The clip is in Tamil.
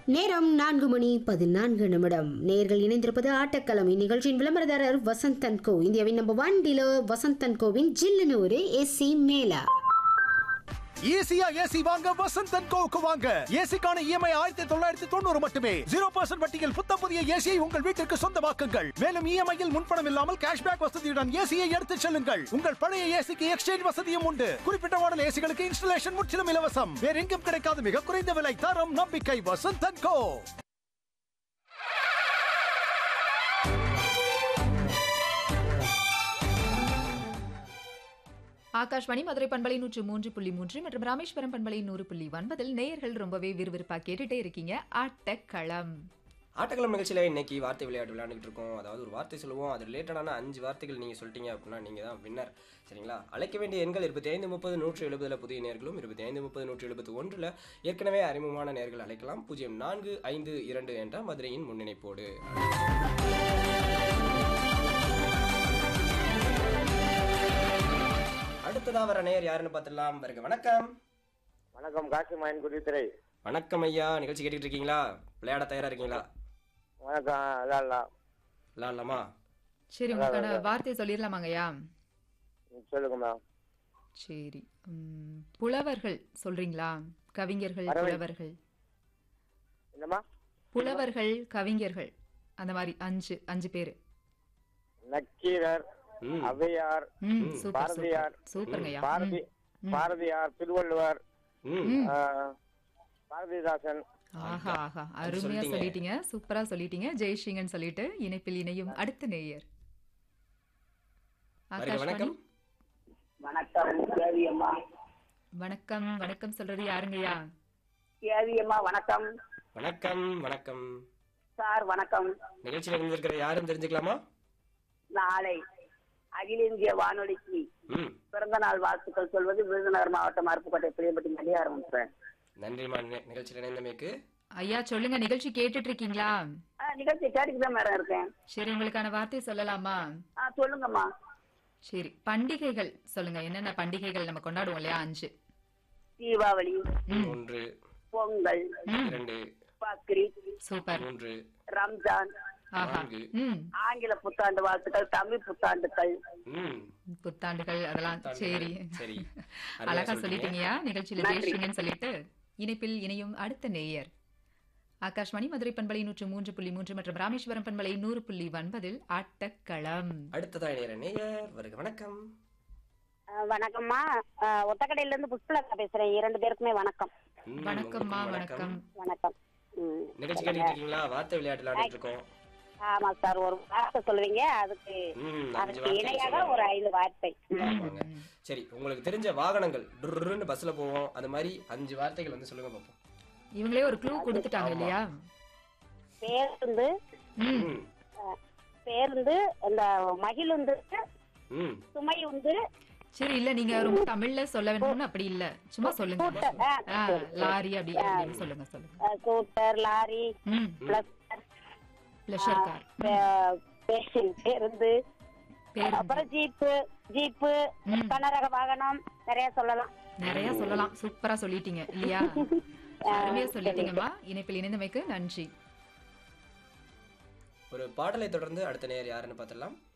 நேரம் நான்கு மணி பதினான்கு நிமிடம் நேர்கள் இணைந்திருப்பது ஆட்டக்களம் இந்நிகழ்ச்சியின் விளம்பரதாரர் வசந்தன் கோ இந்தியாவின் நம்பர் ஒன் டீலர் வசந்தன் கோவின் ஜில்லுன்னு ஒரு ஏசி மேலா ஈஸியா ஏசி வாங்க வசந்தன் கோவுக்கு வாங்க ஏசிக்கான இஎம்ஐ ஆயிரத்தி தொள்ளாயிரத்தி தொண்ணூறு மட்டுமே ஜீரோ பர்சன்ட் வட்டியில் புத்த புதிய ஏசியை உங்கள் வீட்டிற்கு சொந்தமாக்குங்கள் மேலும் இஎம்ஐயில் முன்பணம் இல்லாமல் கேஷ்பேக் வசதியுடன் ஏசியை எடுத்துச் செல்லுங்கள் உங்கள் பழைய ஏசிக்கு எக்ஸ்சேஞ்ச் வசதியும் உண்டு குறிப்பிட்ட மாடல் ஏசிகளுக்கு இன்ஸ்டலேஷன் முற்றிலும் இலவசம் வேற எங்கும் கிடைக்காத மிக குறைந்த விலை தரம் நம்பிக்கை வசந்தன் கோ ஆகாஷ்வாணி மதுரை பண்பலை நூற்று மூன்று புள்ளி மூன்று மற்றும் ராமேஸ்வரம் பண்பலை நூறு புள்ளி ஒன்பதில் நேயர்கள் ரொம்பவே விறுவிறுப்பா கேட்டுட்டே இருக்கீங்க ஆட்டக்களம் ஆட்டக்களம் நிகழ்ச்சியில் இன்னைக்கு வார்த்தை விளையாட்டு விளையாண்டுட்டு இருக்கோம் அதாவது ஒரு வார்த்தை சொல்லுவோம் அது ரிலேட்டடான அஞ்சு வார்த்தைகள் நீங்கள் சொல்லிட்டீங்க அப்படின்னா நீங்கள் தான் வின்னர் சரிங்களா அழைக்க வேண்டிய எண்கள் இருபத்தி ஐந்து முப்பது நூற்றி எழுபதில் புதிய நேர்களும் இருபத்தி ஐந்து முப்பது நூற்றி எழுபத்தி ஒன்றில் ஏற்கனவே அறிமுகமான நேர்கள் அழைக்கலாம் பூஜ்ஜியம் நான்கு ஐந்து இரண்டு என்ற மதுரையின் முன்னிணைப்போடு அடுத்ததா வர நேயர் யாருன்னு பார்த்துடலாம் வருக வணக்கம் வணக்கம் காசி மாயன் குருத்திரை வணக்கம் ஐயா நிகழ்ச்சி கேட்டுட்டு இருக்கீங்களா விளையாட தயாரா இருக்கீங்களா வணக்கம் விளாட்லாம் விளையாடலாமா சரி உங்களுக்கான வார்த்தையை சொல்லிடலாமாங்கய்யா சொல்லுங்கம்மா சரி உம், புலவர்கள் சொல்றீங்களா கவிஞர்கள் பறவை. புலவர்கள் என்னம்மா புலவர்கள் கவிஞர்கள் அந்த மாதிரி அஞ்சு அஞ்சு பேரு நக்கீரர் ம் ஔவையார் ம் சூப்பர் பாரதியார். சூப்பர் சூப்பருங்கய்யா பாரதி ம். பாரதியார் திருவள்ளுவர் ம் ம். ஆ, பாரதிதாசன் ஆஹா ஆஹா அருமையா சொல்லிட்டீங்க. சொல்லிட்டீங்க சூப்பரா சொல்லிட்டீங்க ஜெய்ஸ்ரீங்கன்னு சொல்லிட்டு இணைப்பில் இணையும் அடுத்த நேயர் வருக ஆகாஷ்வாணி வணக்கம் வணக்கம் தேவியம்மா வணக்கம் வணக்கம் சொல்றது யாருங்கய்யா தேவியம்மா வணக்கம் வணக்கம் வணக்கம் சார் வணக்கம் நிகழ்ச்சியில் இருந்திருக்கிற யாரும் தெரிஞ்சுக்கலாமா நாளை அகில இந்திய வானொலிக்கு ம் பிறந்த நாள் வாழ்த்துக்கள் சொல்வது விருதுநகர் மாவட்டம் அருப்புக்கோட்டை பிரியப்பட்டி மதியாரம் சார் நன்றிமா நி- நிகழ்ச்சியில் இணைந்தமைக்கு ஐயா சொல்லுங்க நிகழ்ச்சி கேட்டுட்டு இருக்கீங்களா ஆ, நிகழ்ச்சி கேட்டுக்கு தான் மேடம் இருக்கேன் சரி உங்களுக்கான வார்த்தை சொல்லலாமா ஆ சொல்லுங்கம்மா சரி பண்டிகைகள் சொல்லுங்க என்னென்ன பண்டிகைகள் நம்ம கொண்டாடுவோம் இல்லையா அஞ்சு தீபாவளி ம், ஒன்று பொங்கல் ம், இரண்டு பக்ரீத் சூப்பர் மூன்று ரம்ஜான் ஆஹா நான்கு ம் ஆங்கில புத்தாண்டு வாழ்த்துக்கள் தமிழ் புத்தாண்டுகள் ம் புத்தாண்டுகள் அதெல்லாம் சரி சரி அருமையா அழகா சொல்லிட்டீங்க. சொல்லிட்டீங்கயா நிகழ்ச்சியில நன்றி. ஜெயிச்சிங்கன்னு சொல்லிட்டு இணைப்பில் இணையும் அடுத்த நேயர் ஆகாஷ்வாணி மதுரை பண்பலை நூற்று மூன்று புள்ளி மூன்று மற்றும் ராமேஸ்வரம் பண்பலை நூறு புள்ளி ஒன்பதில் ஆட்டக்களம் அடுத்ததா இணையற நேயர் வருக வணக்கம் வணக்கம்மா ஒத்தக்கடையில இருந்து புஷ்பலதா பேசுறேன் இரண்டு பேருக்குமே வணக்கம் ம், வணக்கம்மா உங்களுக்கு வணக்கம் வணக்கம் ம். நிகழ்ச்சி கேட்டுட்டு இருக்கீங்களா வார்த்தை விளையாட்டு விளையாடிட்டு இருக்கோம் ஆமா சார் ஒரு வார்த்தை சொல்லுவீங்க அதுக்கு ம் அஞ்சு அதுக்கு வார்த்தை இணையாக சொல்லுங்க. ஒரு ஐந்து வார்த்தை ஆமாங்க. சரி உங்களுக்கு தெரிஞ்ச வாகனங்கள் டுர்ன்னு பஸ்ல போவோம் அது மாதிரி அஞ்சு வார்த்தைகள் வந்து சொல்லுங்க பாப்போம் இவங்களே ஒரு க்ளூ கொடுத்துட்டாங்க ஆமா. இல்லையா பேருந்து ம் ம் பேருந்து இந்த மகிழுந்து ம் சுமை உந்து சரி இல்ல நீங்க ரொம்ப தமிழ்ல சொல்ல வேணும்னு அப்படி இல்ல சும்மா சொல்லுங்க ஸ்கூட்டர் ஆ, ஆ, லாரி அப்படி அப்படின்னு சொல்லுங்க சொல்லுங்க ஆ, ஸ்கூட்டர் லாரி ம் பிளஸ் பிளஷர் கார் பேருந்து பேருந்து அப்புறம் ஜீப்பு ஜீப்பு ம். கனரக வாகனம் நிறைய சொல்லலாம் நிறைய சொல்லலாம் சூப்பரா சொல்லிட்டீங்க இல்லையா அருமையா சொல்லிட்டீங்கம்மா இணைப்பில் இணைந்தமைக்கு நன்றி ஒரு பாடலை தொடர்ந்து அடுத்த நேயர் யாருன்னு பார்த்துடலாம்